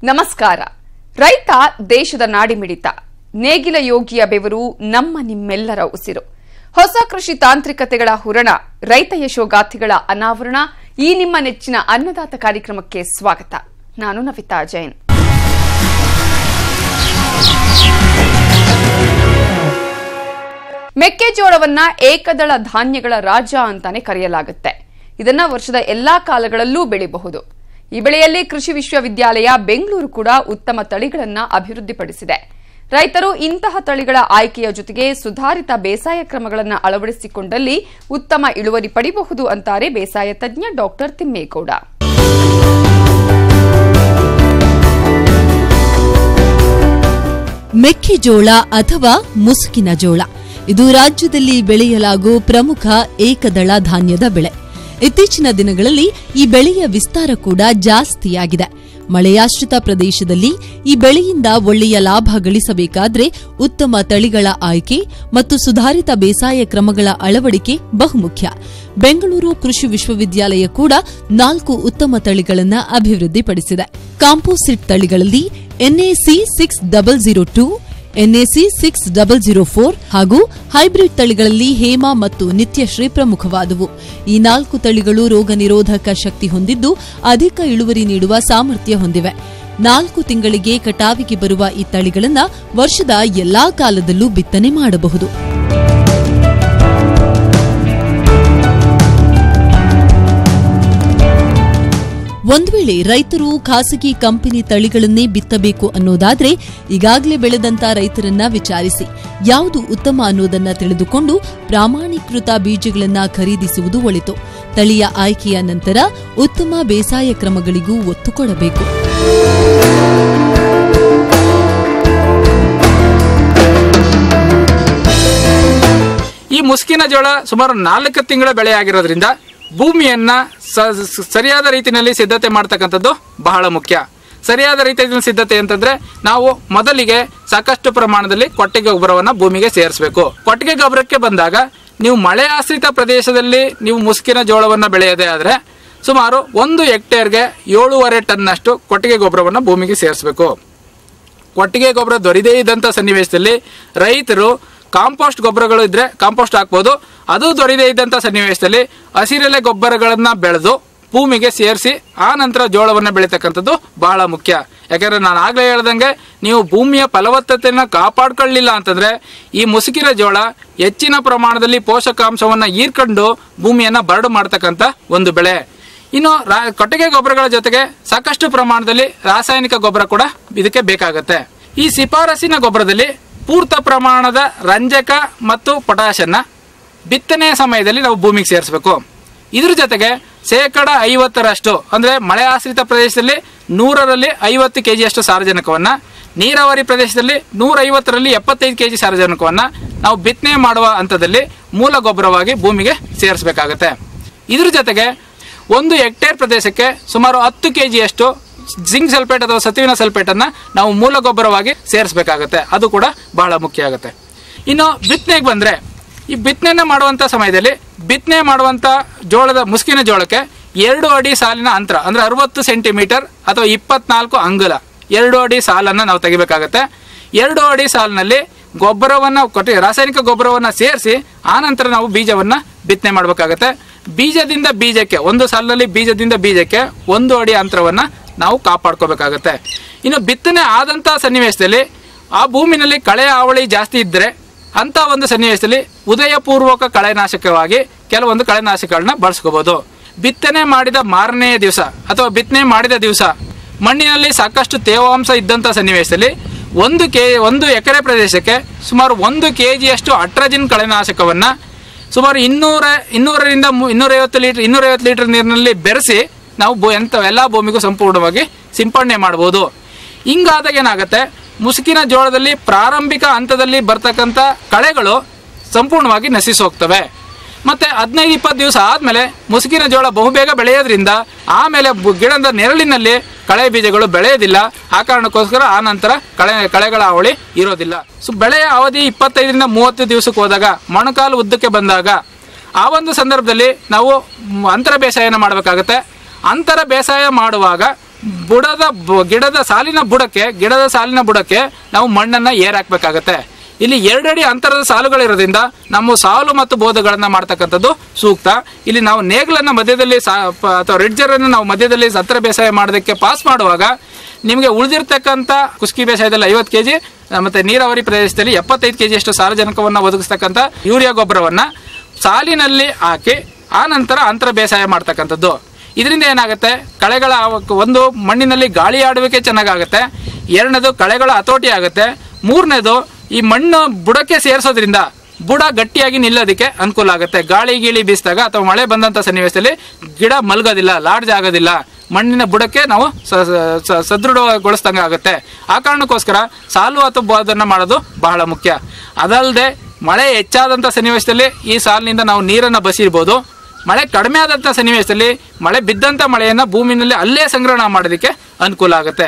ನಮಸ್ಕಾರ ರೈತ ದೇಶದ ನಾಡಿಮಿಡಿತ ನೇಗಿಲ ಯೋಗಿಯ ಬೆವರು ನಮ್ಮ ನಿಮ್ಮೆಲ್ಲರ ಉಸಿರು ಹೊಸ ಕೃಷಿ ತಾಂತ್ರಿಕತೆಗಳ ಹುರಣ ರೈತ ಯಶೋಗಾಥೆಗಳ ಅನಾವರಣ ಈ ನಿಮ್ಮ ನೆಚ್ಚಿನ ಅನ್ನದಾತ ಕಾರ್ಯಕ್ರಮಕ್ಕೆ ಸ್ವಾಗತ ನಾನು ನವಿತಾ ಜೈನ್ ಮೆಕ್ಕೆಜೋಳವನ್ನ ಏಕದಳ ಧಾನ್ಯಗಳ ರಾಜ ಅಂತಾನೆ ಕರೆಯಲಾಗುತ್ತೆ ಇದನ್ನ ವರ್ಷದ ಎಲ್ಲಾ ಕಾಲಗಳಲ್ಲೂ ಬೆಳೆಯಬಹುದು ಈ ಬೆಳೆಯಲ್ಲಿ ಕೃಷಿ ವಿಶ್ವವಿದ್ಯಾಲಯ ಬೆಂಗಳೂರು ಕೂಡ ಉತ್ತಮ ತಳಿಗಳನ್ನ ಅಭಿವೃದ್ಧಿಪಡಿಸಿದೆ ರೈತರು ಇಂತಹ ತಳಿಗಳ ಆಯ್ಕೆಯ ಜೊತೆಗೆ ಸುಧಾರಿತ ಬೇಸಾಯ ಕ್ರಮಗಳನ್ನು ಅಳವಡಿಸಿಕೊಂಡಲ್ಲಿ ಉತ್ತಮ ಇಳುವರಿ ಪಡಿಬಹುದು ಅಂತಾರೆ ಬೇಸಾಯ ತಜ್ಞ ಡಾಕ್ಟರ್ ತಿಮ್ಮೇಗೌಡ ಮೆಕ್ಕೆಜೋಳ ಅಥವಾ ಮುಸುಕಿನ ಜೋಳ ಇದು ರಾಜ್ಯದಲ್ಲಿ ಬೆಳೆಯಲಾಗುವ ಪ್ರಮುಖ ಏಕದಳ ಧಾನ್ಯದ ಬೆಳೆ ಇತ್ತೀಚಿನ ದಿನಗಳಲ್ಲಿ ಈ ಬೆಳೆಯ ವಿಸ್ತಾರ ಕೂಡ ಜಾಸ್ತಿಯಾಗಿದೆ ಮಳೆಯಾಶ್ರಿತ ಪ್ರದೇಶದಲ್ಲಿ ಈ ಬೆಳೆಯಿಂದ ಒಳ್ಳೆಯ ಲಾಭ ಗಳಿಸಬೇಕಾದ್ರೆ ಉತ್ತಮ ತಳಿಗಳ ಆಯ್ಕೆ ಮತ್ತು ಸುಧಾರಿತ ಬೇಸಾಯ ಕ್ರಮಗಳ ಅಳವಡಿಕೆ ಬಹುಮುಖ್ಯ ಬೆಂಗಳೂರು ಕೃಷಿ ವಿಶ್ವವಿದ್ಯಾಲಯ ಕೂಡ ನಾಲ್ಕು ಉತ್ತಮ ತಳಿಗಳನ್ನು ಅಭಿವೃದ್ಧಿಪಡಿಸಿದೆ ಕಾಂಪೋಸಿಟ್ ತಳಿಗಳಲ್ಲಿ NAC six double zero two NAC six double zero four ಹಾಗೂ ಹೈಬ್ರಿಡ್ ತಳಿಗಳಲ್ಲಿ ಹೇಮ ಮತ್ತು ನಿತ್ಯಶ್ರೀ ಪ್ರಮುಖವಾದವು ಈ ನಾಲ್ಕು ತಳಿಗಳು ರೋಗ ನಿರೋಧಕ ಶಕ್ತಿ ಹೊಂದಿದ್ದು ಅಧಿಕ ಇಳುವರಿ ನೀಡುವ ಸಾಮರ್ಥ್ಯ ಹೊಂದಿವೆ ನಾಲ್ಕು ತಿಂಗಳಿಗೆ ಕಟಾವಿಗೆ ಬರುವ ಈ ತಳಿಗಳನ್ನು ವರ್ಷದ ಎಲ್ಲಾ ಕಾಲದಲ್ಲೂ ಬಿತ್ತನೆ ಮಾಡಬಹುದು ಒಂದು ವೇಳೆ ರೈತರು ಖಾಸಗಿ ಕಂಪನಿ ತಳಿಗಳನ್ನೇ ಬಿತ್ತಬೇಕು ಅನ್ನೋದಾದ್ರೆ ಈಗಾಗಲೇ ಬೆಳೆದಂತ ರೈತರನ್ನ ವಿಚಾರಿಸಿ ಯಾವುದು ಉತ್ತಮ ಅನ್ನೋದನ್ನ ತಿಳಿದುಕೊಂಡು ಪ್ರಾಮಾಣೀಕೃತ ಬೀಜಗಳನ್ನ ಖರೀದಿಸುವುದು ಒಳಿತು ತಳಿಯ ಆಯ್ಕೆಯ ನಂತರ ಉತ್ತಮ ಬೇಸಾಯ ಕ್ರಮಗಳಿಗೂ ಒತ್ತು ಕೊಡಬೇಕು ಈ ಮುಸ್ಕಿನ ಜೋಳ ಸುಮಾರು ನಾಲ್ಕು ತಿಂಗಳ ಬೆಳೆ ಆಗಿರೋದ್ರಿಂದ ಭೂಮಿಯನ್ನ ಸ- ಸ- ಸರಿಯಾದ ರೀತಿಯಲ್ಲಿ ಸಿದ್ಧತೆ ಮಾಡ್ತಕ್ಕಂಥದ್ದು ಬಹಳ ಮುಖ್ಯ ಸರಿಯಾದ ರೀತಿಯಲ್ಲಿ ಸಿದ್ಧತೆ ಅಂತಂದ್ರೆ ನಾವು ಮೊದಲಿಗೆ ಸಾಕಷ್ಟು ಪ್ರಮಾಣದಲ್ಲಿ ಕೊಟ್ಟಿಗೆ ಗೊಬ್ಬರವನ್ನ ಭೂಮಿಗೆ ಸೇರಿಸಬೇಕು ಕೊಟ್ಟಿಗೆ ಗೊಬ್ಬರಕ್ಕೆ ಬಂದಾಗ ನೀವು ಮಳೆ ಆಶ್ರಿತ ಪ್ರದೇಶದಲ್ಲಿ ನೀವು ಮುಸ್ಕಿನ ಜೋಳವನ್ನ ಬೆಳೆಯದೇ ಆದ್ರೆ ಸುಮಾರು ಒಂದು ಹೆಕ್ಟೇರ್ಗೆ ಏಳೂವರೆ ಟನ್ನಷ್ಟು ಕೊಟ್ಟಿಗೆ ಗೊಬ್ಬರವನ್ನ ಭೂಮಿಗೆ ಸೇರಿಸಬೇಕು ಕೊಟ್ಟಿಗೆ ಗೊಬ್ಬರ ದೊರೆಯದೇ ಇದ್ದಂಥ ಸನ್ನಿವೇಶದಲ್ಲಿ ರೈತರು ಕಾಂಪೋಸ್ಟ್ ಗೊಬ್ಬರಗಳು ಇದ್ರೆ ಕಾಂಪೋಸ್ಟ್ ಹಾಕ್ಬೋದು ಅದು ದೊರೆಯದೇ ಇದ್ದಂಥ ಸನ್ನಿವೇಶದಲ್ಲಿ ಹಸಿರೆಲೆ ಗೊಬ್ಬರಗಳನ್ನ ಬೆಳೆದು ಭೂಮಿಗೆ ಸೇರಿಸಿ ಆ ನಂತರ ಜೋಳವನ್ನು ಬೆಳೀತಕ್ಕಂಥದ್ದು ಬಹಳ ಮುಖ್ಯ ಯಾಕಂದ್ರೆ ನಾನು ಆಗ್ಲೇ ಹೇಳ್ದಂಗೆ ನೀವು ಭೂಮಿಯ ಫಲವತ್ತತೆಯನ್ನು ಕಾಪಾಡ್ಕೊಳ್ಳಿಲ್ಲ ಅಂತಂದ್ರೆ ಈ ಮುಸುಕಿನ ಜೋಳ ಹೆಚ್ಚಿನ ಪ್ರಮಾಣದಲ್ಲಿ ಪೋಷಕಾಂಶವನ್ನ ಹೀರ್ಕೊಂಡು ಭೂಮಿಯನ್ನ ಬರಡು ಮಾಡ್ತಕ್ಕಂಥ ಒಂದು ಬೆಳೆ ಇನ್ನು ರಾ- ಕೊಟ್ಟಿಗೆ ಗೊಬ್ಬರಗಳ ಜೊತೆಗೆ ಸಾಕಷ್ಟು ಪ್ರಮಾಣದಲ್ಲಿ ರಾಸಾಯನಿಕ ಗೊಬ್ಬರ ಕೂಡ ಇದಕ್ಕೆ ಬೇಕಾಗುತ್ತೆ ಈ ಶಿಫಾರಸಿನ ಗೊಬ್ಬರದಲ್ಲಿ ಪೂರ್ತ ಪ್ರಮಾಣದ ರಂಜಕ ಮತ್ತು ಪೊಟ್ಯಾಷನ್ನ ಬಿತ್ತನೆಯ ಸಮಯದಲ್ಲಿ ನಾವು ಭೂಮಿಗೆ ಸೇರಿಸಬೇಕು ಇದ್ರ ಜೊತೆಗೆ ಶೇಕಡ ಐವತ್ತರಷ್ಟು ಅಂದ್ರೆ ಮಳೆ ಆಶ್ರಿತ ಪ್ರದೇಶದಲ್ಲಿ ನೂರರಲ್ಲಿ ಐವತ್ತು ಕೆಜಿಯಷ್ಟು ಸಾರಜನಕವನ್ನ ನೀರಾವರಿ ಪ್ರದೇಶದಲ್ಲಿ ನೂರ ಐವತ್ತರಲ್ಲಿ ಎಪ್ಪತ್ತೈದು ಕೆಜಿ ಸಾರಜನಕವನ್ನ ನಾವು ಬಿತ್ತನೆ ಮಾಡುವ ಹಂತದಲ್ಲಿ ಮೂಲ ಗೊಬ್ಬರವಾಗಿ ಭೂಮಿಗೆ ಸೇರಿಸಬೇಕಾಗುತ್ತೆ ಇದ್ರ ಜೊತೆಗೆ ಒಂದು ಹೆಕ್ಟೇರ್ ಪ್ರದೇಶಕ್ಕೆ ಸುಮಾರು ಹತ್ತು ಕೆಜಿಯಷ್ಟು ಜಿಂಕ್ ಸಲ್ಫೇಟ್ ಅಥವಾ ಸತುವಿನ ಸಲ್ಫೇಟ್ ಅನ್ನ ನಾವು ಮೂಲ ಗೊಬ್ಬರವಾಗಿ ಸೇರಿಸಬೇಕಾಗುತ್ತೆ ಅದು ಕೂಡ ಬಹಳ ಮುಖ್ಯ ಆಗುತ್ತೆ ಇನ್ನು ಬಿತ್ತನೆಗೆ ಬಂದ್ರೆ ಈ ಬಿತ್ತನೆ ಮಾಡುವಂತ ಸಮಯದಲ್ಲಿ ಬಿತ್ತನೆ ಮಾಡುವಂತ ಜೋಳದ ಮುಸ್ಕಿನ ಜೋಳಕ್ಕೆ ಎರಡು ಅಡಿ ಸಾಲಿನ ಅಂತರ ಅಂದ್ರೆ ಅರವತ್ತು ಸೆಂಟಿಮೀಟರ್ ಅಥವಾ ಇಪ್ಪತ್ನಾಲ್ಕು ಅಂಗುಲ ಎರಡು ಅಡಿ ಸಾಲನ್ನ ನಾವು ತೆಗಿಬೇಕಾಗತ್ತೆ ಎರಡು ಅಡಿ ಸಾಲಿನಲ್ಲಿ ಗೊಬ್ಬರವನ್ನ ಕೊಟ್ಟು ರಾಸಾಯನಿಕ ಗೊಬ್ಬರವನ್ನ ಸೇರಿಸಿ ಆ ನಂತರ ನಾವು ಬೀಜವನ್ನ ಬಿತ್ತನೆ ಮಾಡಬೇಕಾಗತ್ತೆ ಬೀಜದಿಂದ ಬೀಜಕ್ಕೆ ಒಂದು ಸಾಲಿನಲ್ಲಿ ಬೀಜದಿಂದ ಬೀಜಕ್ಕೆ ಒಂದು ಅಡಿ ಅಂತರವನ್ನ ನಾವು ಕಾಪಾಡ್ಕೋಬೇಕಾಗತ್ತೆ ಇನ್ನು ಬಿತ್ತನೆ ಆದಂತ ಸನ್ನಿವೇಶದಲ್ಲಿ ಆ ಭೂಮಿನಲ್ಲಿ ಕಳೆ ಹಾವಳಿ ಜಾಸ್ತಿ ಇದ್ದರೆ ಅಂತ ಒಂದು ಸನ್ನಿವೇಶದಲ್ಲಿ ಉದಯಪೂರ್ವಕ ಕಳೆನಾಶಕವಾಗಿ ಕೆಲವೊಂದು ಕಳೆನಾಶಕಗಳನ್ನ ಬಳಸ್ಕೋಬಹುದು ಬಿತ್ತನೆ ಮಾಡಿದ ಮಾರನೆಯ ದಿವಸ ಅಥವಾ ಬಿತ್ತನೆ ಮಾಡಿದ ದಿವಸ ಮಣ್ಣಿನಲ್ಲಿ ಸಾಕಷ್ಟು ತೇವಾಂಶ ಇದ್ದಂಥ ಸನ್ನಿವೇಶದಲ್ಲಿ ಒಂದು ಕೆ ಒಂದು ಎಕರೆ ಪ್ರದೇಶಕ್ಕೆ ಸುಮಾರು ಒಂದು ಕೆ ಜಿಯಷ್ಟು ಅಟ್ರಜಿನ್ ಕಳೆನಾಶಕವನ್ನ ಸುಮಾರು ಇನ್ನೂರ ಇನ್ನೂರರಿಂದ ಮು- ಇನ್ನೂರೈವತ್ತು ಲೀಟರ್ ಇನ್ನೂರೈವತ್ತು ಲೀಟರ್ ನೀರಿನಲ್ಲಿ ಬೆರೆಸಿ ನಾವು ಭೂ ಎಂತ ಎಲ್ಲ ಭೂಮಿಗೂ ಸಂಪೂರ್ಣವಾಗಿ ಸಿಂಪಡಣೆ ಮಾಡ್ಬೋದು ಹಿಂಗಾದಾಗ ಏನಾಗುತ್ತೆ ಮುಸುಕಿನ ಜೋಳದಲ್ಲಿ ಪ್ರಾರಂಭಿಕ ಹಂತದಲ್ಲಿ ಬರ್ತಕ್ಕಂಥ ಕಳೆಗಳು ಸಂಪೂರ್ಣವಾಗಿ ನಶಿಸಿ ಹೋಗ್ತವೆ ಮತ್ತೆ ಹದಿನೈದು ಇಪ್ಪತ್ತು ದಿವಸ ಆದಮೇಲೆ ಮುಸುಕಿನ ಜೋಳ ಬಹುಬೇಗ ಬೆಳೆಯೋದ್ರಿಂದ ಆಮೇಲೆ ಬು- ಗಿಡದ ನೆರಳಿನಲ್ಲಿ ಕಳೆ ಬೀಜಗಳು ಬೆಳೆಯೋದಿಲ್ಲ ಆ ಕಾರಣಕ್ಕೋಸ್ಕರ ಆ ನಂತರ ಕಳೆ ಕಳೆಗಳ ಹಾವಳಿ ಇರೋದಿಲ್ಲ ಸೊ ಬೆಳೆಯ ಅವಧಿ ಇಪ್ಪತ್ತೈದರಿಂದ ಮೂವತ್ತು ದಿವಸಕ್ಕೆ ಹೋದಾಗ ಮೊಣಕಾಲು ಉದ್ದಕ್ಕೆ ಬಂದಾಗ ಆ ಒಂದು ಸಂದರ್ಭದಲ್ಲಿ ನಾವು ಮ್, ಅಂತರ ಬೇಸಾಯನ ಮಾಡಬೇಕಾಗತ್ತೆ ಅಂತರ ಬೇಸಾಯ ಮಾಡುವಾಗ ಬುಡದ ಬು- ಗಿಡದ ಸಾಲಿನ ಬುಡಕ್ಕೆ ಗಿಡದ ಸಾಲಿನ ಬುಡಕ್ಕೆ ನಾವು ಮಣ್ಣನ್ನ ಏರ್ ಹಾಕ್ಬೇಕಾಗತ್ತೆ ಇಲ್ಲಿ ಎರಡಡಿ ಅಂತರದ ಸಾಲುಗಳಿರೋದ್ರಿಂದ ನಮ್ಮ ಸಾಲು ಮತ್ತು ಬೋಧಗಳನ್ನ ಮಾಡ್ತಕ್ಕಂಥದ್ದು ಸೂಕ್ತ ಇಲ್ಲಿ ನಾವು ನೇಗ್ಲನ್ನ ಮಧ್ಯದಲ್ಲಿ ಸಾ ಪ- ಅಥವಾ ರಿಡ್ಜರ್ ಅನ್ನು ನಾವು ಮಧ್ಯದಲ್ಲಿ ಸತ್ರ ಬೇಸಾಯ ಮಾಡೋದಕ್ಕೆ ಪಾಸ್ ಮಾಡುವಾಗ ನಿಮಗೆ ಉಳಿದಿರ್ತಕ್ಕಂಥ ಕುಸ್ಕಿ ಬೇಸಾಯದಲ್ಲಿ ಐವತ್ತು ಕೆಜಿ ಮತ್ತೆ ನೀರಾವರಿ ಪ್ರದೇಶದಲ್ಲಿ ಎಪ್ಪತ್ತೈದು ಕೆಜಿ ಅಷ್ಟು ಸಾರಜನಕವನ್ನು ಒದಗಿಸ್ತಕ್ಕಂಥ ಯೂರಿಯಾ ಗೊಬ್ಬರವನ್ನ ಸಾಲಿನಲ್ಲಿ ಹಾಕಿ ಆ ನಂತರ ಅಂತರ ಬೇಸಾಯ ಮಾಡ್ತಕ್ಕಂಥದ್ದು ಇದರಿಂದ ಏನಾಗುತ್ತೆ ಕಳೆಗಳ ಆವ- ಒಂದು ಮಣ್ಣಿನಲ್ಲಿ ಗಾಳಿ ಆಡುವಿಕೆ ಚೆನ್ನಾಗಾಗುತ್ತೆ ಎರಡನೇದು ಕಳೆಗಳ ಹತೋಟಿ ಆಗುತ್ತೆ ಮೂರನೇದು ಈ ಮಣ್ಣು ಬುಡಕ್ಕೆ ಸೇರಿಸೋದ್ರಿಂದ ಬುಡ ಗಟ್ಟಿಯಾಗಿ ನಿಲ್ಲೋದಕ್ಕೆ ಅನುಕೂಲ ಆಗುತ್ತೆ ಗಾಳಿ ಗೀಳಿ ಬೀಸಿದಾಗ ಅಥವಾ ಮಳೆ ಬಂದಂಥ ಸನ್ನಿವೇಶದಲ್ಲಿ ಗಿಡ ಮಲಗೋದಿಲ್ಲ ಲಾಡ್ಜ್ ಆಗೋದಿಲ್ಲ ಮಣ್ಣಿನ ಬುಡಕ್ಕೆ ನಾವು ಸ- ಸ- ಸ- ಸದೃಢಗೊಳಿಸ್ದಂಗೆ ಆಗುತ್ತೆ ಆ ಕಾರಣಕ್ಕೋಸ್ಕರ ಸಾಲು ಅಥವಾ ಬೋಧನ ಮಾಡೋದು ಬಹಳ ಮುಖ್ಯ ಅದಲ್ಲದೆ ಮಳೆ ಹೆಚ್ಚಾದಂಥ ಸನ್ನಿವೇಶದಲ್ಲಿ ಈ ಸಾಲಿನಿಂದ ನಾವು ನೀರನ್ನು ಬಸಿರ್ಬೋದು ಮಳೆ ಕಡಿಮೆ ಆದಂಥ ಸನ್ನಿವೇಶದಲ್ಲಿ ಮಳೆ ಬಿದ್ದಂಥ ಮಳೆಯನ್ನು ಭೂಮಿನಲ್ಲಿ ಅಲ್ಲೇ ಸಂಗ್ರಹಣ ಮಾಡೋದಕ್ಕೆ ಅನುಕೂಲ ಆಗುತ್ತೆ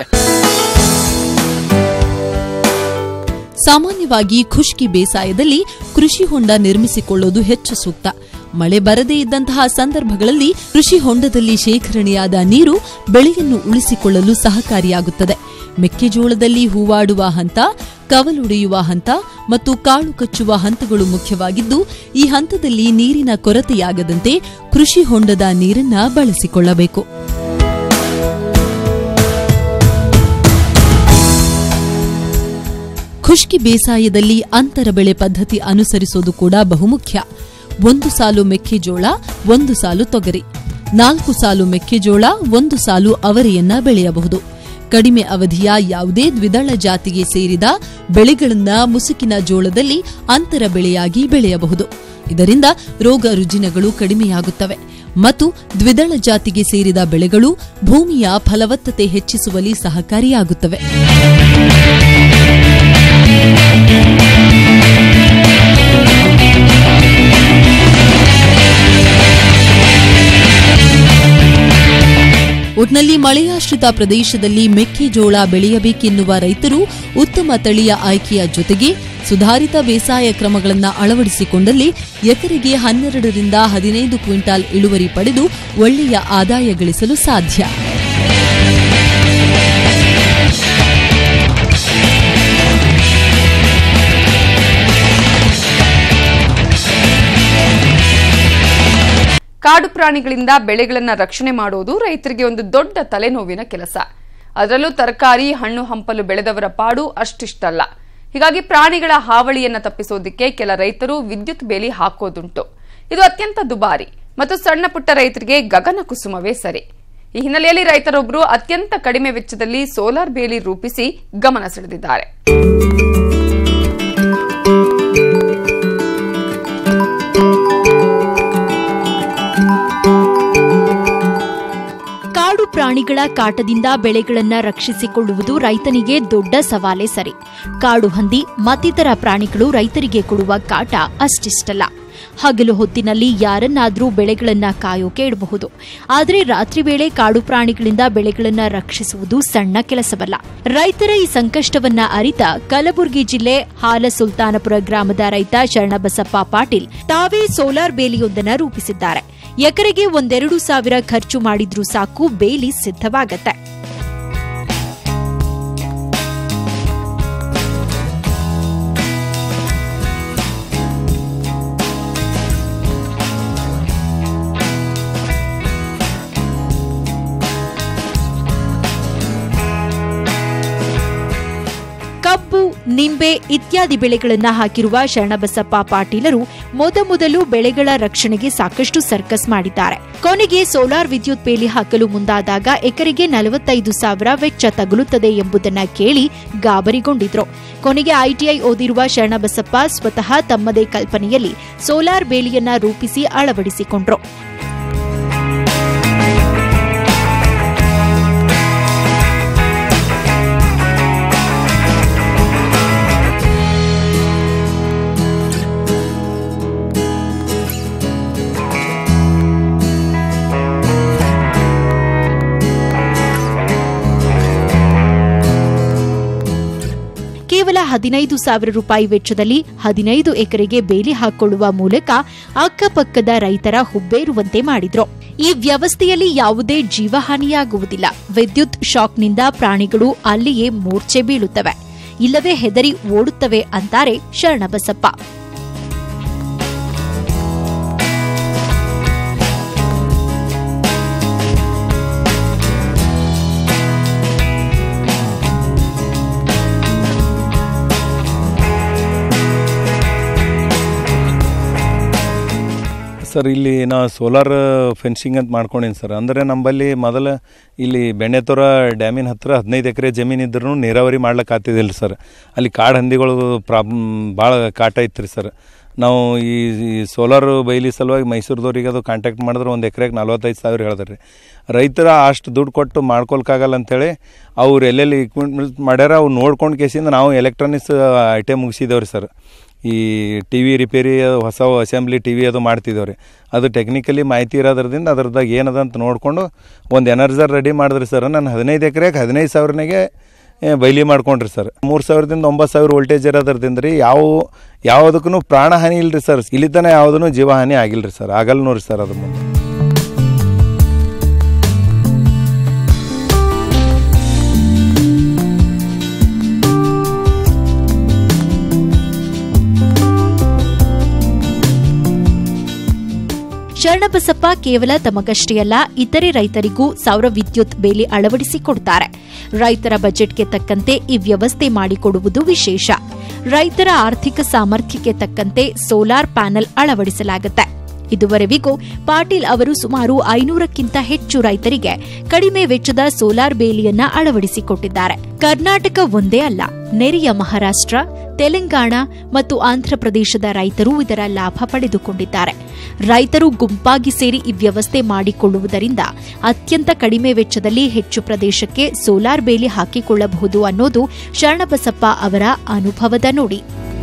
ಸಾಮಾನ್ಯವಾಗಿ ಖುಷ್ಕಿ ಬೇಸಾಯದಲ್ಲಿ ಕೃಷಿ ಹೊಂಡ ನಿರ್ಮಿಸಿಕೊಳ್ಳುವುದು ಹೆಚ್ಚು ಸೂಕ್ತ ಮಳೆ ಬರದೇ ಇದ್ದಂತಹ ಸಂದರ್ಭಗಳಲ್ಲಿ ಕೃಷಿ ಹೊಂಡದಲ್ಲಿ ಶೇಖರಣೆಯಾದ ನೀರು ಬೆಳೆಯನ್ನು ಉಳಿಸಿಕೊಳ್ಳಲು ಸಹಕಾರಿಯಾಗುತ್ತದೆ ಮೆಕ್ಕೆಜೋಳದಲ್ಲಿ ಹೂವಾಡುವ ಹಂತ ಕವಲೊಡೆಯುವ ಹಂತ ಮತ್ತು ಕಾಳು ಕಚ್ಚುವ ಹಂತಗಳು ಮುಖ್ಯವಾಗಿದ್ದು ಈ ಹಂತದಲ್ಲಿ ನೀರಿನ ಕೊರತೆಯಾಗದಂತೆ ಕೃಷಿ ಹೊಂಡದ ನೀರನ್ನ ಬಳಸಿಕೊಳ್ಳಬೇಕು ಖುಷ್ಕಿ ಬೇಸಾಯದಲ್ಲಿ ಅಂತರ ಬೆಳೆ ಪದ್ಧತಿ ಅನುಸರಿಸೋದು ಕೂಡ ಬಹುಮುಖ್ಯ ಒಂದು ಸಾಲು ಮೆಕ್ಕೆಜೋಳ ಒಂದು ಸಾಲು ತೊಗರಿ ನಾಲ್ಕು ಸಾಲು ಮೆಕ್ಕೆಜೋಳ ಒಂದು ಸಾಲು ಅವರೆಯನ್ನ ಬೆಳೆಯಬಹುದು ಕಡಿಮೆ ಅವಧಿಯ ಯಾವುದೇ ದ್ವಿದಳ ಜಾತಿಗೆ ಸೇರಿದ ಬೆಳೆಗಳನ್ನ ಮುಸುಕಿನ ಜೋಳದಲ್ಲಿ ಅಂತರ ಬೆಳೆಯಾಗಿ ಬೆಳೆಯಬಹುದು ಇದರಿಂದ ರೋಗ ರುಜಿನಗಳು ಕಡಿಮೆಯಾಗುತ್ತವೆ ಮತ್ತು ದ್ವಿದಳ ಜಾತಿಗೆ ಸೇರಿದ ಬೆಳೆಗಳು ಭೂಮಿಯ ಫಲವತ್ತತೆ ಹೆಚ್ಚಿಸುವಲ್ಲಿ ಸಹಕಾರಿಯಾಗುತ್ತವೆ ಒಟ್ನಲ್ಲಿ ಮಳೆಯಾಶ್ರಿತ ಪ್ರದೇಶದಲ್ಲಿ ಮೆಕ್ಕೆಜೋಳ ಬೆಳೆಯಬೇಕೆನ್ನುವ ರೈತರು ಉತ್ತಮ ತಳಿಯ ಆಯ್ಕೆಯ ಜೊತೆಗೆ ಸುಧಾರಿತ ಬೇಸಾಯ ಕ್ರಮಗಳನ್ನು ಅಳವಡಿಸಿಕೊಂಡಲ್ಲಿ ಎಕರೆಗೆ ಹನ್ನೆರಡರಿಂದ ಹದಿನೈದು ಕ್ವಿಂಟಾಲ್ ಇಳುವರಿ ಪಡೆದು ಒಳ್ಳೆಯ ಆದಾಯ ಗಳಿಸಲು ಸಾಧ್ಯ ಕಾಡು ಪ್ರಾಣಿಗಳಿಂದ ಬೆಳೆಗಳನ್ನ ರಕ್ಷಣೆ ಮಾಡುವುದು ರೈತರಿಗೆ ಒಂದು ದೊಡ್ಡ ತಲೆನೋವಿನ ಕೆಲಸ ಅದರಲ್ಲೂ ತರಕಾರಿ ಹಣ್ಣು ಹಂಪಲು ಬೆಳೆದವರ ಪಾಡು ಅಷ್ಟಿಷ್ಟಲ್ಲ ಹೀಗಾಗಿ ಪ್ರಾಣಿಗಳ ಹಾವಳಿಯನ್ನ ತಪ್ಪಿಸೋದಕ್ಕೆ ಕೆಲ ರೈತರು ವಿದ್ಯುತ್ ಬೇಲಿ ಹಾಕೋದುಂಟು ಇದು ಅತ್ಯಂತ ದುಬಾರಿ ಮತ್ತು ಸಣ್ಣ ಪುಟ್ಟ ರೈತರಿಗೆ ಗಗನ ಕುಸುಮವೇ ಸರಿ ಈ ಹಿನ್ನೆಲೆಯಲ್ಲಿ ರೈತರೊಬ್ಬರು ಅತ್ಯಂತ ಕಡಿಮೆ ವೆಚ್ಚದಲ್ಲಿ ಸೋಲಾರ್ ಬೇಲಿ ರೂಪಿಸಿ ಗಮನ ಸೆಳೆದಿದ್ದಾರೆ ಕಾಡು ಪ್ರಾಣಿಗಳ ಕಾಟದಿಂದ ಬೆಳೆಗಳನ್ನ ರಕ್ಷಿಸಿಕೊಳ್ಳುವುದು ರೈತನಿಗೆ ದೊಡ್ಡ ಸವಾಲೇ ಸರಿ ಕಾಡು ಹಂದಿ ಮತ್ತಿತರ ಪ್ರಾಣಿಗಳು ರೈತರಿಗೆ ಕೊಡುವ ಕಾಟ ಅಷ್ಟಿಷ್ಟಲ್ಲ ಹಗಲು ಹೊತ್ತಿನಲ್ಲಿ ಯಾರನ್ನಾದ್ರೂ ಬೆಳೆಗಳನ್ನ ಕಾಯೋಕೆ ಇಡಬಹುದು ಆದರೆ ರಾತ್ರಿ ವೇಳೆ ಕಾಡು ಪ್ರಾಣಿಗಳಿಂದ ಬೆಳೆಗಳನ್ನ ರಕ್ಷಿಸುವುದು ಸಣ್ಣ ಕೆಲಸವಲ್ಲ ರೈತರ ಈ ಸಂಕಷ್ಟವನ್ನ ಅರಿತ ಕಲಬುರಗಿ ಜಿಲ್ಲೆ ಹಾಲ ಸುಲ್ತಾನಪುರ ಗ್ರಾಮದ ರೈತ ಶರಣಬಸಪ್ಪ ಪಾಟೀಲ್ ತಾವೇ ಸೋಲಾರ್ ಬೇಲಿಯೊಂದನ್ನ ರೂಪಿಸಿದ್ದಾರೆ ಎಕರೆಗೆ ಒಂದೆರಡು ಸಾವಿರ ಖರ್ಚು ಮಾಡಿದ್ರೂ ಸಾಕು ಬೇಲಿ ಸಿದ್ಧವಾಗತ್ತೆ ಕಬ್ಬು ನಿಂಬೆ ಇತ್ಯಾದಿ ಬೆಳೆಗಳನ್ನ ಹಾಕಿರುವ ಶರಣಬಸಪ್ಪ ಪಾಟೀಲರು ಮೊದಮೊದಲು ಬೆಳೆಗಳ ರಕ್ಷಣೆಗೆ ಸಾಕಷ್ಟು ಸರ್ಕಸ್ ಮಾಡಿದ್ದಾರೆ ಕೊನೆಗೆ ಸೋಲಾರ್ ವಿದ್ಯುತ್ ಬೇಲಿ ಹಾಕಲು ಮುಂದಾದಾಗ ಎಕರೆಗೆ ನಲವತ್ತೈದು ಸಾವಿರ ವೆಚ್ಚ ತಗುಲುತ್ತದೆ ಎಂಬುದನ್ನ ಕೇಳಿ ಗಾಬರಿಗೊಂಡಿದ್ರು ಕೊನೆಗೆ ಐಟಿಐ ಓದಿರುವ ಶರಣಬಸಪ್ಪ ಸ್ವತಃ ತಮ್ಮದೇ ಕಲ್ಪನೆಯಲ್ಲಿ ಸೋಲಾರ್ ಬೇಲಿಯನ್ನ ರೂಪಿಸಿ ಅಳವಡಿಸಿಕೊಂಡ್ರು ಕೇವಲ ಹದಿನೈದು ಸಾವಿರ ರೂಪಾಯಿ ವೆಚ್ಚದಲ್ಲಿ ಹದಿನೈದು ಎಕರೆಗೆ ಬೇಲಿ ಹಾಕೊಳ್ಳುವ ಮೂಲಕ ಅಕ್ಕಪಕ್ಕದ ರೈತರ ಹುಬ್ಬೇರುವಂತೆ ಮಾಡಿದ್ರು ಈ ವ್ಯವಸ್ಥೆಯಲ್ಲಿ ಯಾವುದೇ ಜೀವಹಾನಿಯಾಗುವುದಿಲ್ಲ ವಿದ್ಯುತ್ ಶಾಕ್ನಿಂದ ಪ್ರಾಣಿಗಳು ಅಲ್ಲಿಯೇ ಮೂರ್ಛೆ ಬೀಳುತ್ತವೆ ಇಲ್ಲವೇ ಹೆದರಿ ಓಡುತ್ತವೆ ಅಂತಾರೆ ಶರಣಬಸಪ್ಪ ಸರ್ ಇಲ್ಲಿ ನಾ ಸೋಲಾರ್ ಫೆನ್ಸಿಂಗ್ ಅಂತ ಮಾಡ್ಕೊಂಡೀನಿ ಸರ್ ಅಂದರೆ ನಂಬಲ್ಲಿ ಮೊದಲ ಇಲ್ಲಿ ಬೆಣ್ಣೆತೊರ ಡ್ಯಾಮಿನ ಹತ್ರ ಹದಿನೈದು ಎಕರೆ ಜಮೀನು ಇದ್ರೂ ನೀರಾವರಿ ಮಾಡ್ಲಿಕ್ಕೆ ಆಗ್ತಿದ್ದಿಲ್ಲ ಸರ್ ಅಲ್ಲಿ ಕಾಡು ಹಂದಿಗಳು ಪ್ರಾಬ್ಲಮ್ ಭಾಳ ಕಾಟ ಇತ್ತು ರೀ ಸರ್ ನಾವು ಈ ಈ ಸೋಲಾರ್ ಬೈಲಿ ಸಲುವಾಗಿ ಮೈಸೂರದವ್ರಿಗೆ ಅದು ಕಾಂಟ್ಯಾಕ್ಟ್ ಮಾಡಿದ್ರೆ ಒಂದು ಎಕರೆಗೆ ನಲ್ವತ್ತೈದು ಸಾವಿರ ಹೇಳಿದ್ರಿ ರೀ ರೈತರ ಅಷ್ಟು ದುಡ್ಡು ಕೊಟ್ಟು ಮಾಡ್ಕೊಳ್ಕಾಗಲ್ಲ ಅಂತೇಳಿ ಅವ್ರು ಎಲ್ಲೆಲ್ಲಿ ಇಕ್ವಿಪ್ಮೆಂಟ್ ಮಾಡ್ಯಾರ ಅವ್ರು ನೋಡ್ಕೊಂಡು ಕೇಸಿಂದ ನಾವು ಎಲೆಕ್ಟ್ರಾನಿಕ್ಸ್ ಐಟಮ್ ಮುಗಿಸಿದೇವ್ರಿ ಸರ್ ಈ ಟಿ ವಿ ರಿಪೇರಿ ಹೊಸ ಅಸೆಂಬ್ಲಿ ಟಿ ವಿ ಅದು ಮಾಡ್ತಿದ್ದೇವೆ ರೀ ಅದು ಟೆಕ್ನಿಕಲಿ ಮಾಹಿತಿ ಇರೋದ್ರದಿಂದ ಅದ್ರದಾಗ ಏನದ ಅಂತ ನೋಡಿಕೊಂಡು ಒಂದು ಎನರ್ಜರ್ ರೆಡಿ ಮಾಡಿದ್ರಿ ಸರ್ ನಾನು ಹದಿನೈದು ಎಕರೆಗೆ ಹದಿನೈದು ಸಾವಿರನಾಗೆ ಏ, ಬೈಲಿ ಮಾಡ್ಕೊಂಡ್ರಿ ಸರ್ ಮೂರು ಸಾವಿರದಿಂದ ಒಂಬತ್ತು ಸಾವಿರ ವೋಲ್ಟೇಜ್ ಇರೋದ್ರದಿಂದ ರೀ ಯಾವ ಯಾವುದಕ್ಕೂ ಪ್ರಾಣಹಾನಿ ಇಲ್ರಿ ಸರ್ ಇಲ್ಲಿ ತನಕ ಯಾವುದೂ ಜೀವಹಾನಿ ಆಗಿಲ್ಲ ರೀ ಸರ್ ಆಗಲ್ಲ ನೋಡ್ರಿ ಸರ್ ಅದ್ರ ಮುಂದೆ ಶರಣಬಸಪ್ಪ ಕೇವಲ ತಮಗಷ್ಟೇ ಅಲ್ಲ ಇತರೆ ರೈತರಿಗೂ ಸೌರ ವಿದ್ಯುತ್ ಬೇಲಿ ಅಳವಡಿಸಿಕೊಡ್ತಾರೆ ರೈತರ ಬಜೆಟ್ಗೆ ತಕ್ಕಂತೆ ಈ ವ್ಯವಸ್ಥೆ ಮಾಡಿಕೊಡುವುದು ವಿಶೇಷ ರೈತರ ಆರ್ಥಿಕ ಸಾಮರ್ಥ್ಯಕ್ಕೆ ತಕ್ಕಂತೆ ಸೋಲಾರ್ ಪ್ಯಾನೆಲ್ ಅಳವಡಿಸಲಾಗುತ್ತೆ ಇದುವರೆವಿಗೂ ಪಾಟೀಲ್ ಅವರು ಸುಮಾರು ಐನೂರಕ್ಕಿಂತ ಹೆಚ್ಚು ರೈತರಿಗೆ ಕಡಿಮೆ ವೆಚ್ಚದ ಸೋಲಾರ್ ಬೇಲಿಯನ್ನ ಅಳವಡಿಸಿಕೊಟ್ಟಿದ್ದಾರೆ ಕರ್ನಾಟಕ ಒಂದೇ ಅಲ್ಲ ನೆರೆಯ ಮಹಾರಾಷ್ಟ್ರ ತೆಲಂಗಾಣ ಮತ್ತು ಆಂಧ್ರಪ್ರದೇಶದ ರೈತರು ಇದರ ಲಾಭ ಪಡೆದುಕೊಂಡಿದ್ದಾರೆ ರೈತರು ಗುಂಪಾಗಿ ಸೇರಿ ಈ ವ್ಯವಸ್ಥೆ ಮಾಡಿಕೊಳ್ಳುವುದರಿಂದ ಅತ್ಯಂತ ಕಡಿಮೆ ವೆಚ್ಚದಲ್ಲಿ ಹೆಚ್ಚು ಪ್ರದೇಶಕ್ಕೆ ಸೋಲಾರ್ ಬೇಲಿ ಹಾಕಿಕೊಳ್ಳಬಹುದು ಅನ್ನೋದು ಶರಣಬಸಪ್ಪ ಅವರ ಅನುಭವದ ನುಡಿ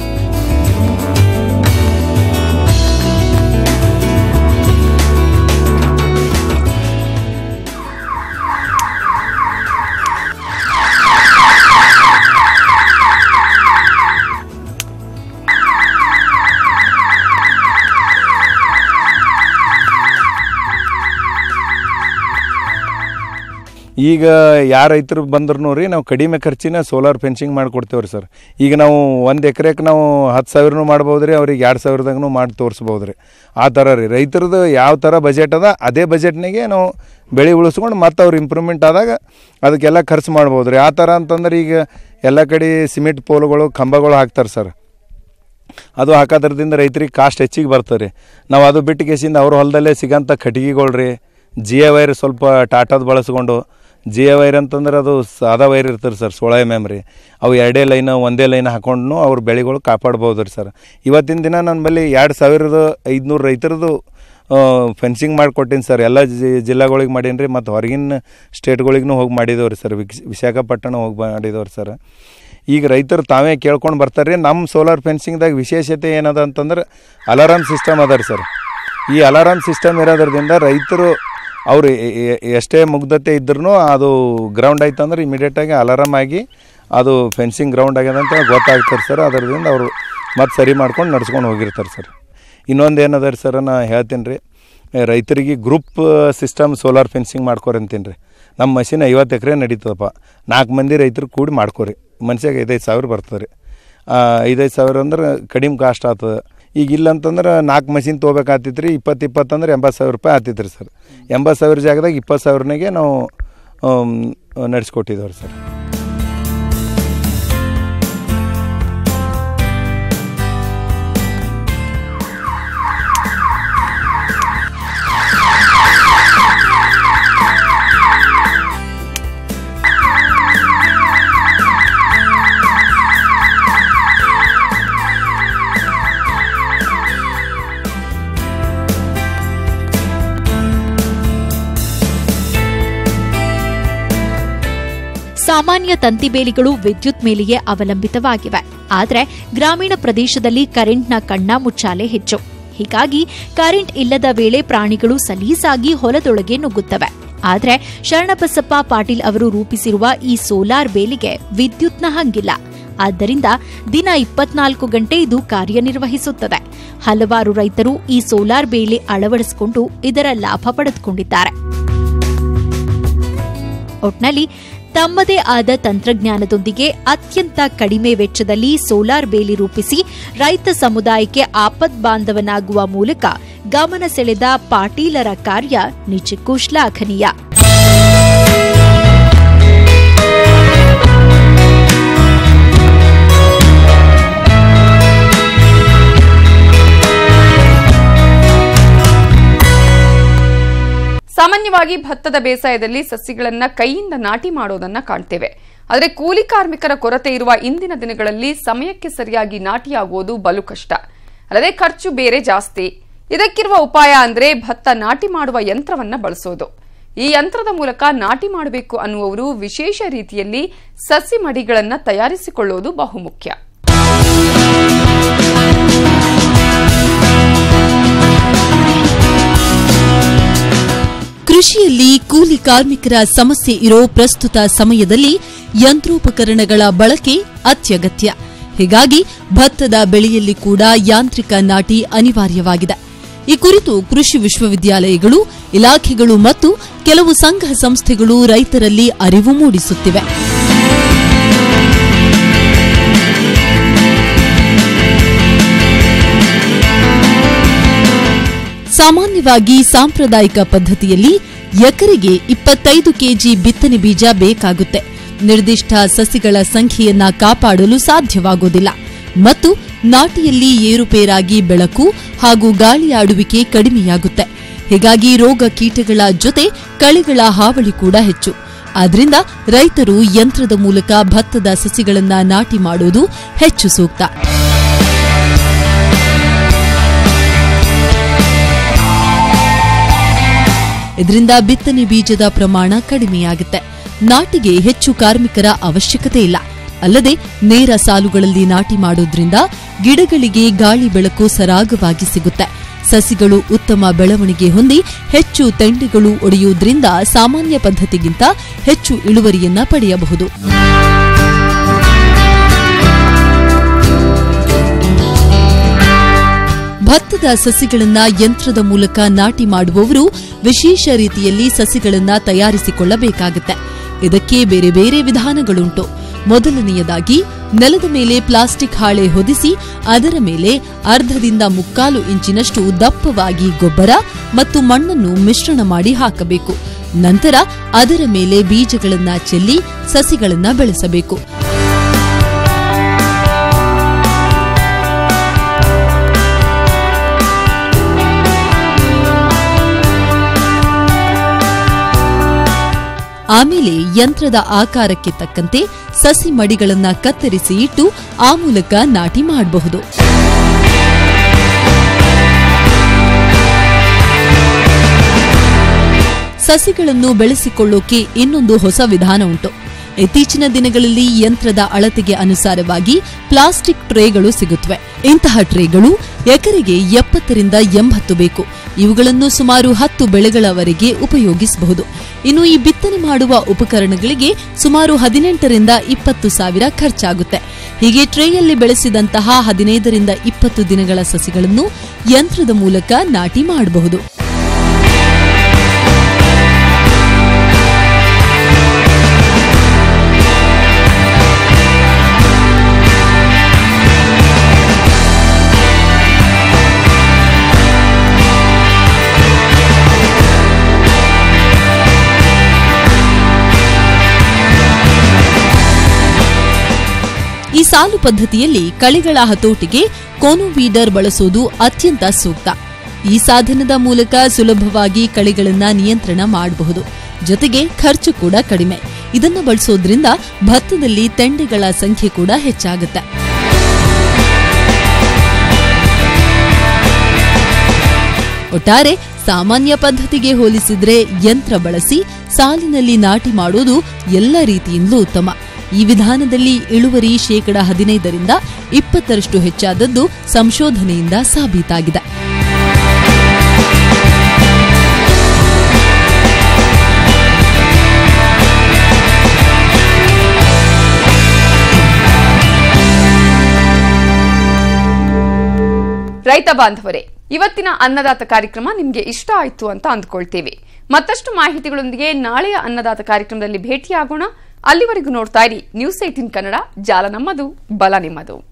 ಈಗ ಯಾರ ರೈತರು ಬಂದ್ರು ರೀ ನಾವು ಕಡಿಮೆ ಖರ್ಚಿನ ಸೋಲಾರ್ ಫೆನ್ಸಿಂಗ್ ಮಾಡಿಕೊಡ್ತೇವೆ ರೀ ಸರ್ ಈಗ ನಾವು ಒಂದು ಎಕರೆಗೆ ನಾವು ಹತ್ತು ಸಾವಿರನೂ ಮಾಡ್ಬೋದು ರೀ ಅವ್ರಿಗೆ ಎರಡು ಸಾವಿರದಾಗೂ ಮಾಡಿ ತೋರಿಸ್ಬೋದು ರೀ ಆ ಥರ ರೀ ರೈತರದ್ದು ಯಾವ ಥರ ಬಜೆಟ್ ಅದ ಅದೇ ಬಜೆಟ್ನಾಗೆ ನಾವು ಬೆಳೆ ಉಳಿಸ್ಕೊಂಡು ಮತ್ತೆ ಅವ್ರು ಇಂಪ್ರೂವ್ಮೆಂಟ್ ಆದಾಗ ಅದಕ್ಕೆಲ್ಲ ಖರ್ಚು ಮಾಡ್ಬೋದು ರೀ ಆ ಥರ ಅಂತಂದ್ರೆ ಈಗ ಎಲ್ಲ ಕಡೆ ಸಿಮೆಂಟ್ ಪೋಲ್ಗಳು ಕಂಬಗಳು ಹಾಕ್ತಾರೆ ಸರ್ ಅದು ಹಾಕೋದ್ರದಿಂದ ರೈತರಿಗೆ ಕಾಸ್ಟ್ ಹೆಚ್ಚಿಗೆ ಬರ್ತದೆ ರೀ ನಾವು ಅದು ಬಿಟ್ಟು ಕೇಸಿಂದ ಅವ್ರ ಹೊಲದಲ್ಲೇ ಸಿಗೋಂಥ ಕಟ್ಟಿಗೆಗಳು ರೀ ಜಿ ಎ ವೈರ್ ಸ್ವಲ್ಪ ಟಾಟಾದ ಬಳಸ್ಕೊಂಡು ಜಿ ಎ ವೈರ್ ಅಂತಂದ್ರೆ ಅದು ಸಾದಾ ವೈರ್ ಇರ್ತದೆ ಸರ್ ಸೋಳ ಎಮ್ ಎಮ್ ರೀ ಅವು ಎರಡೇ ಲೈನ್ ಒಂದೇ ಲೈನ್ ಹಾಕೊಂಡು ಅವ್ರ ಬೆಳೆಗಳು ಕಾಪಾಡ್ಬೋದು ರೀ ಸರ್ ಇವತ್ತಿನ ದಿನ ನನ್ನ ಬಳಿ ಎರಡು ಸಾವಿರದ ಐದುನೂರು ರೈತರದು ಫೆನ್ಸಿಂಗ್ ಮಾಡಿಕೊಟ್ಟೀನಿ ಸರ್ ಎಲ್ಲ ಜಿ- ಜಿಲ್ಲೆಗಳಿಗೆ ಮಾಡೀನಿ ರೀ ಮತ್ತು ಹೊರಗಿನ ಸ್ಟೇಟ್ಗಳಿಗೂ ಹೋಗಿ ಮಾಡಿದವ್ರಿ ಸರ್ ವಿಕ್- ವಿಶಾಖಪಟ್ಟಣ ಹೋಗಿ ಮಾಡಿದವ್ರಿ ಸರ್ ಈಗ ರೈತರು ತಾವೇ ಕೇಳ್ಕೊಂಡು ಬರ್ತಾರೆ ನಮ್ಮ ಸೋಲಾರ್ ಫೆನ್ಸಿಂಗ್ದಾಗ ವಿಶೇಷತೆ ಏನದ ಅಂತಂದ್ರೆ ಅಲಾರಾಮ್ ಸಿಸ್ಟಮ್ ಅದ ರೀ ಸರ್ ಈ ಅಲಾರಾಮ್ ಸಿಸ್ಟಮ್ ಇರೋದ್ರಿಂದ ರೈತರು ಅವ್ರು ಎ- ಎ- ಎಷ್ಟೇ ಮುಗ್ಧತೆ ಇದ್ರೂ ಅದು ಗ್ರೌಂಡ್ ಆಯ್ತು ಅಂದ್ರೆ ಇಮಿಡಿಯೇಟಾಗಿ ಅಲಾರಾಮ್ ಆಗಿ ಅದು ಫೆನ್ಸಿಂಗ್ ಗ್ರೌಂಡ್ ಆಗ್ಯದ ಅಂತ ಗೊತ್ತಾಗ್ತಾರೆ ಸರ್ ಅದರಿಂದ ಅವರು ಮತ್ತೆ ಸರಿ ಮಾಡ್ಕೊಂಡು ನಡ್ಸ್ಕೊಂಡು ಹೋಗಿರ್ತಾರೆ ಸರ್ ಇನ್ನೊಂದು ಏನದ ರೀ ಸರ್ ನಾ ಹೇಳ್ತೀನಿ ರೀ ರೈತರಿಗೆ ಗ್ರೂಪ್ ಸಿಸ್ಟಮ್ ಸೋಲಾರ್ ಫೆನ್ಸಿಂಗ್ ಮಾಡ್ಕೊರಿ ಅಂತೀನಿ ರೀ ನಮ್ಮ ಮಷಿನ್ ಐವತ್ತು ಎಕರೆ ನಡೀತದಪ್ಪ ನಾಲ್ಕು ಮಂದಿ ರೈತರು ಕೂಡಿ ಮಾಡ್ಕೊರಿ ಮನ್ಸಿಗೆ ಐದೈದು ಸಾವಿರ ಬರ್ತದೆ ರೀ ಐದೈದು ಸಾವಿರ ಅಂದ್ರೆ ಕಡಿಮೆ ಕಾಸ್ಟ್ ಆಗ್ತದೆ ಈಗ ಇಲ್ಲ ಅಂತಂದ್ರೆ ನಾಲ್ಕು ಮಷಿನ್ ತೊಗೋಬೇಕಾಗ್ತಿತ್ತು ರೀ ಇಪ್ಪತ್ತು ಇಪ್ಪತ್ತು ಅಂದ್ರೆ ಎಂಬತ್ತು ಸಾವಿರ ರೂಪಾಯಿ ಆಗ್ತಿತ್ತು ರೀ ಸರ್ ಎಂಬತ್ತು ಸಾವಿರ ಜಾಗದಾಗ ಇಪ್ಪತ್ತು ಸಾವಿರನಾಗೆ ನಾವು ನಡೆಸ್ಕೊಟ್ಟಿದ್ದೇವೆ ಸರ್ ಸಾಮಾನ್ಯ ತಂತಿಬೇಲಿಗಳು ವಿದ್ಯುತ್ ಮೇಲೆಯೇ ಅವಲಂಬಿತವಾಗಿವೆ ಆದರೆ ಗ್ರಾಮೀಣ ಪ್ರದೇಶದಲ್ಲಿ ಕರೆಂಟ್ನ ಕಣ್ಣ ಮುಚ್ಚಾಲೆ ಹೆಚ್ಚು ಹೀಗಾಗಿ ಕರೆಂಟ್ ಇಲ್ಲದ ವೇಳೆ ಪ್ರಾಣಿಗಳು ಸಲೀಸಾಗಿ ಹೊಲದೊಳಗೆ ನುಗ್ಗುತ್ತವೆ ಆದರೆ ಶರಣಬಸಪ್ಪ ಪಾಟೀಲ್ ಅವರು ರೂಪಿಸಿರುವ ಈ ಸೋಲಾರ್ ಬೇಲಿಗೆ ವಿದ್ಯುತ್ನ ಹಂಗಿಲ್ಲ ಆದ್ದರಿಂದ ದಿನ ಇಪ್ಪತ್ನಾಲ್ಕು ಗಂಟೆ ಇದು ಕಾರ್ಯನಿರ್ವಹಿಸುತ್ತದೆ ಹಲವಾರು ರೈತರು ಈ ಸೋಲಾರ್ ಬೇಲಿ ಅಳವಡಿಸಿಕೊಂಡು ಇದರ ಲಾಭ ಪಡೆದುಕೊಂಡಿದ್ದಾರೆ ಒಟ್ನಲ್ಲಿ ತಮ್ಮದೇ ಆದ ತಂತ್ರಜ್ಞಾನದೊಂದಿಗೆ ಅತ್ಯಂತ ಕಡಿಮೆ ವೆಚ್ಚದಲ್ಲಿ ಸೋಲಾರ್ ಬೇಲಿ ರೂಪಿಸಿ ರೈತ ಸಮುದಾಯಕ್ಕೆ ಆಪದ್ ಬಾಂಧವನಾಗುವ ಮೂಲಕ ಗಮನ ಸೆಳೆದ ಪಾಟೀಲರ ಕಾರ್ಯ ನಿಜಕ್ಕೂ ಶ್ಲಾಘನೀಯ ಸಾಮಾನ್ಯವಾಗಿ ಭತ್ತದ ಬೇಸಾಯದಲ್ಲಿ ಸಸಿಗಳನ್ನ ಕೈಯಿಂದ ನಾಟಿ ಮಾಡೋದನ್ನ ಕಾಣ್ತೇವೆ ಆದರೆ ಕೂಲಿ ಕಾರ್ಮಿಕರ ಕೊರತೆ ಇರುವ ಇಂದಿನ ದಿನಗಳಲ್ಲಿ ಸಮಯಕ್ಕೆ ಸರಿಯಾಗಿ ನಾಟಿಯಾಗುವುದು ಬಲು ಕಷ್ಟ ಅಲ್ಲದೆ ಖರ್ಚು ಬೇರೆ ಜಾಸ್ತಿ ಇದಕ್ಕಿರುವ ಉಪಾಯ ಅಂದ್ರೆ ಭತ್ತ ನಾಟಿ ಮಾಡುವ ಯಂತ್ರವನ್ನ ಬಳಸೋದು ಈ ಯಂತ್ರದ ಮೂಲಕ ನಾಟಿ ಮಾಡಬೇಕು ಅನ್ನುವವರು ವಿಶೇಷ ರೀತಿಯಲ್ಲಿ ಸಸಿ ಮಡಿಗಳನ್ನ ತಯಾರಿಸಿಕೊಳ್ಳುವುದು ಬಹುಮುಖ್ಯ ಕೃಷಿಯಲ್ಲಿ ಕೂಲಿ ಕಾರ್ಮಿಕರ ಸಮಸ್ಯೆ ಇರೋ ಪ್ರಸ್ತುತ ಸಮಯದಲ್ಲಿ ಯಂತ್ರೋಪಕರಣಗಳ ಬಳಕೆ ಅತ್ಯಗತ್ಯ ಹೀಗಾಗಿ ಭತ್ತದ ಬೆಳೆಯಲ್ಲಿ ಕೂಡ ಯಾಂತ್ರಿಕ ನಾಟಿ ಅನಿವಾರ್ಯವಾಗಿದೆ ಈ ಕುರಿತು ಕೃಷಿ ವಿಶ್ವವಿದ್ಯಾಲಯಗಳು ಇಲಾಖೆಗಳು ಮತ್ತು ಕೆಲವು ಸಂಘ ಸಂಸ್ಥೆಗಳು ರೈತರಲ್ಲಿ ಅರಿವು ಮೂಡಿಸುತ್ತಿವೆ ಸಾಮಾನ್ಯವಾಗಿ ಸಾಂಪ್ರದಾಯಿಕ ಪದ್ಧತಿಯಲ್ಲಿ ಎಕರೆಗೆ ಇಪ್ಪತ್ತೈದು ಕೆಜಿ ಬಿತ್ತನೆ ಬೀಜ ಬೇಕಾಗುತ್ತೆ ನಿರ್ದಿಷ್ಟ ಸಸಿಗಳ ಸಂಖ್ಯೆಯನ್ನ ಕಾಪಾಡಲು ಸಾಧ್ಯವಾಗುವುದಿಲ್ಲ ಮತ್ತು ನಾಟಿಯಲ್ಲಿ ಏರುಪೇರಾಗಿ ಬೆಳಕು ಹಾಗೂ ಗಾಳಿಯಾಡುವಿಕೆ ಕಡಿಮೆಯಾಗುತ್ತೆ ಹೀಗಾಗಿ ರೋಗ ಕೀಟಗಳ ಜೊತೆ ಕಳೆಗಳ ಹಾವಳಿ ಕೂಡ ಹೆಚ್ಚು ಆದ್ರಿಂದ ರೈತರು ಯಂತ್ರದ ಮೂಲಕ ಭತ್ತದ ಸಸಿಗಳನ್ನ ನಾಟಿ ಮಾಡುವುದು ಹೆಚ್ಚು ಸೂಕ್ತ ಇದರಿಂದ ಬಿತ್ತನೆ ಬೀಜದ ಪ್ರಮಾಣ ಕಡಿಮೆಯಾಗುತ್ತೆ ನಾಟಿಗೆ ಹೆಚ್ಚು ಕಾರ್ಮಿಕರ ಅವಶ್ಯಕತೆ ಇಲ್ಲ ಅಲ್ಲದೆ ನೇರ ಸಾಲುಗಳಲ್ಲಿ ನಾಟಿ ಮಾಡೋದ್ರಿಂದ ಗಿಡಗಳಿಗೆ ಗಾಳಿ ಬೆಳಕು ಸರಾಗವಾಗಿ ಸಿಗುತ್ತೆ ಸಸಿಗಳು ಉತ್ತಮ ಬೆಳವಣಿಗೆ ಹೊಂದಿ ಹೆಚ್ಚು ತೆಂಡೆಗಳು ಒಡೆಯುವುದರಿಂದ ಸಾಮಾನ್ಯ ಪದ್ಧತಿಗಿಂತ ಹೆಚ್ಚು ಇಳುವರಿಯನ್ನ ಪಡೆಯಬಹುದು ಭತ್ತದ ಸಸಿಗಳನ್ನ ಯಂತ್ರದ ಮೂಲಕ ನಾಟಿ ಮಾಡುವವರು ವಿಶೇಷ ರೀತಿಯಲ್ಲಿ ಸಸಿಗಳನ್ನ ತಯಾರಿಸಿಕೊಳ್ಳಬೇಕಾಗುತ್ತೆ ಇದಕ್ಕೆ ಬೇರೆ ಬೇರೆ ವಿಧಾನಗಳುಂಟು ಮೊದಲನೆಯದಾಗಿ ನೆಲದ ಮೇಲೆ ಪ್ಲಾಸ್ಟಿಕ್ ಹಾಳೆ ಹೊದಿಸಿ ಅದರ ಮೇಲೆ ಅರ್ಧದಿಂದ ಮುಕ್ಕಾಲು ಇಂಚಿನಷ್ಟು ದಪ್ಪವಾಗಿ ಗೊಬ್ಬರ ಮತ್ತು ಮಣ್ಣನ್ನು ಮಿಶ್ರಣ ಮಾಡಿ ಹಾಕಬೇಕು ನಂತರ ಅದರ ಮೇಲೆ ಬೀಜಗಳನ್ನ ಚೆಲ್ಲಿ ಸಸಿಗಳನ್ನ ಬೆಳೆಸಬೇಕು ಆಮೇಲೆ ಯಂತ್ರದ ಆಕಾರಕ್ಕೆ ತಕ್ಕಂತೆ ಸಸಿ ಮಡಿಗಳನ್ನ ಕತ್ತರಿಸಿ ಇಟ್ಟು ಆ ಮೂಲಕ ನಾಟಿ ಮಾಡಬಹುದು ಸಸಿಗಳನ್ನು ಬೆಳೆಸಿಕೊಳ್ಳೋಕೆ ಇನ್ನೊಂದು ಹೊಸ ವಿಧಾನ ಉಂಟು ಇತ್ತೀಚಿನ ದಿನಗಳಲ್ಲಿ ಯಂತ್ರದ ಅಳತೆಗೆ ಅನುಸಾರವಾಗಿ ಪ್ಲಾಸ್ಟಿಕ್ ಟ್ರೇಗಳು ಸಿಗುತ್ತವೆ ಇಂತಹ ಟ್ರೇಗಳು ಎಕರೆಗೆ ಎಪ್ಪತ್ತರಿಂದ ಎಂಬತ್ತು ಬೇಕು ಇವುಗಳನ್ನು ಸುಮಾರು ಹತ್ತು ಬೆಳೆಗಳವರೆಗೆ ಉಪಯೋಗಿಸಬಹುದು ಇನ್ನು ಈ ಬಿತ್ತನೆ ಮಾಡುವ ಉಪಕರಣಗಳಿಗೆ ಸುಮಾರು ಹದಿನೆಂಟರಿಂದ ಇಪ್ಪತ್ತು ಸಾವಿರ ಖರ್ಚಾಗುತ್ತೆ ಹೀಗೆ ಟ್ರೇಯಲ್ಲಿ ಬೆಳೆಸಿದಂತಹ ಹದಿನೈದರಿಂದ ಇಪ್ಪತ್ತು ದಿನಗಳ ಸಸಿಗಳನ್ನು ಯಂತ್ರದ ಮೂಲಕ ನಾಟಿ ಮಾಡಬಹುದು ಈ ಸಾಲು ಪದ್ಧತಿಯಲ್ಲಿ ಕಳೆಗಳ ಹತೋಟಿಗೆ ಕೋನು ವೀಡರ್ ಬಳಸುವುದು ಅತ್ಯಂತ ಸೂಕ್ತ ಈ ಸಾಧನದ ಮೂಲಕ ಸುಲಭವಾಗಿ ಕಳೆಗಳನ್ನ ನಿಯಂತ್ರಣ ಮಾಡಬಹುದು ಜೊತೆಗೆ ಖರ್ಚು ಕೂಡ ಕಡಿಮೆ ಇದನ್ನ ಬಳಸೋದ್ರಿಂದ ಭತ್ತದಲ್ಲಿ ತೆಂಡೆಗಳ ಸಂಖ್ಯೆ ಕೂಡ ಹೆಚ್ಚಾಗುತ್ತೆ ಒಟ್ಟಾರೆ ಸಾಮಾನ್ಯ ಪದ್ಧತಿಗೆ ಹೋಲಿಸಿದ್ರೆ ಯಂತ್ರ ಬಳಸಿ ಸಾಲಿನಲ್ಲಿ ನಾಟಿ ಮಾಡೋದು ಎಲ್ಲ ರೀತಿಯಿಂದಲೂ ಉತ್ತಮ ಈ ವಿಧಾನದಲ್ಲಿ ಇಳುವರಿ ಶೇಕಡ ಹದಿನೈದರಿಂದ ಇಪ್ಪತ್ತರಷ್ಟು ಹೆಚ್ಚಾದದ್ದು ಸಂಶೋಧನೆಯಿಂದ ಸಾಬೀತಾಗಿದೆ ರೈತ ಬಾಂಧವರೇ ಇವತ್ತಿನ ಅನ್ನದಾತ ಕಾರ್ಯಕ್ರಮ ನಿಮಗೆ ಇಷ್ಟ ಆಯ್ತು ಅಂತ ಅಂದ್ಕೊಳ್ತೀವಿ ಮತ್ತಷ್ಟು ಮಾಹಿತಿಗಳೊಂದಿಗೆ ನಾಳೆಯ ಅನ್ನದಾತ ಕಾರ್ಯಕ್ರಮದಲ್ಲಿ ಭೇಟಿಯಾಗೋಣ ಅಲ್ಲಿವರೆಗೂ ನೋಡ್ತಾ ಇರಿ ನ್ಯೂಸ್ ಏಟಿನ್ ಕನ್ನಡ ಜಾಲ ನಮ್ಮದು ಬಲ ನಿಮ್ಮದು